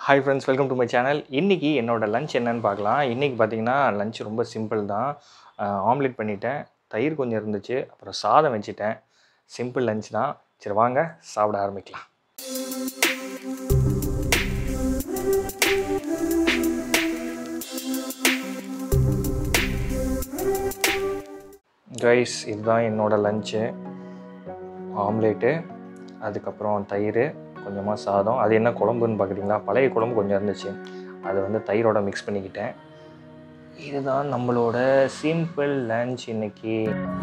hi friends welcome to my channel இன்றைக்கி என்னோட lunch என்னன்னு பார்க்கலாம் இன்றைக்கி பார்த்தீங்கன்னா லஞ்ச் ரொம்ப சிம்பிள் தான் ஆம்லேட் பண்ணிட்டேன் தயிர் கொஞ்சம் இருந்துச்சு அப்புறம் சாதம் வச்சுட்டேன் சிம்பிள் லஞ்ச் தான் சரி வாங்க சாப்பிட ஆரம்பிக்கலாம் ரைஸ் இதுதான் என்னோட லஞ்சு ஆம்லேட்டு அதுக்கப்புறம் தயிர் கொஞ்சமாக சாதம் அது என்ன குழம்புன்னு பார்க்குறீங்களா பழைய குழம்பு கொஞ்சம் இருந்துச்சு அதை வந்து தயிரோட மிக்ஸ் பண்ணிக்கிட்டேன் இதுதான் நம்மளோட சிம்பிள் லஞ்ச் இன்னைக்கு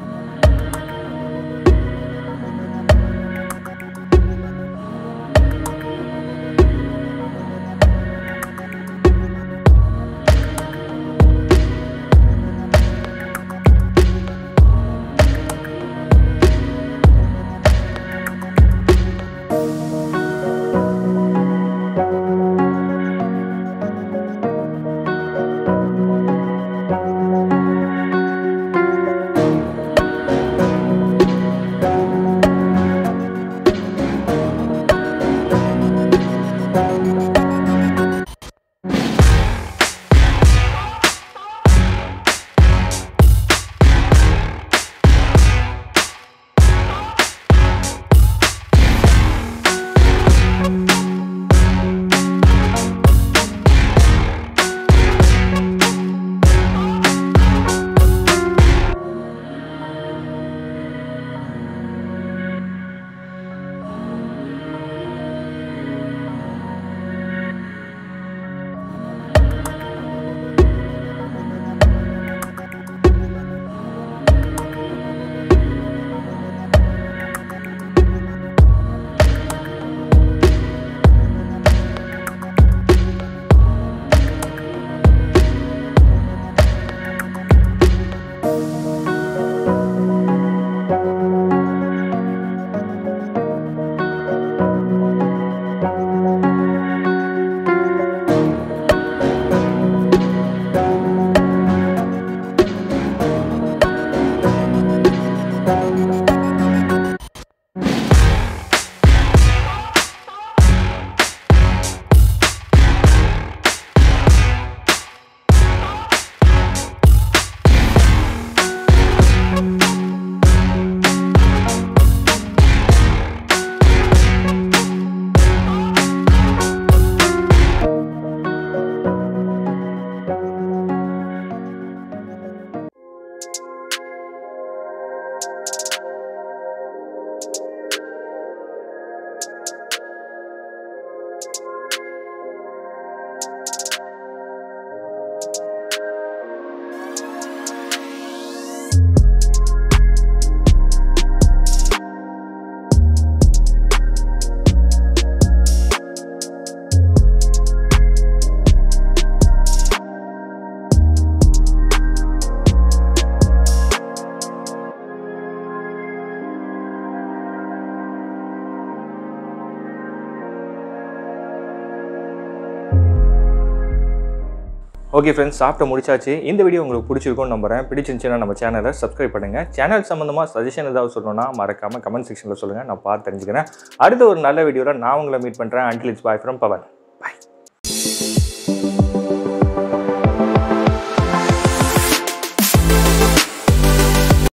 ஓகே ஃப்ரெண்ட்ஸ் சாப்பிட்டு முடிச்சாச்சு இந்த வீடியோ உங்களுக்கு பிடிச்சிருக்கும்னு நம்புறேன் பிடிச்சிருந்துச்சுன்னா நம்ம சேனலை சப்ஸ்கிரைப் பண்ணுங்கள் சேனல் சம்மந்தமாக சஜஷன் ஏதாவது சொல்லணும்னா மறக்காமல் கமெண்ட் செக்ஷனில் சொல்லுங்கள் நான் பார்த்து தெரிஞ்சுக்கிறேன் அடுத்த ஒரு நல்ல வீடியோவில் நான் உங்களை மீட் பண்ணுறேன் until it's bye from Pawan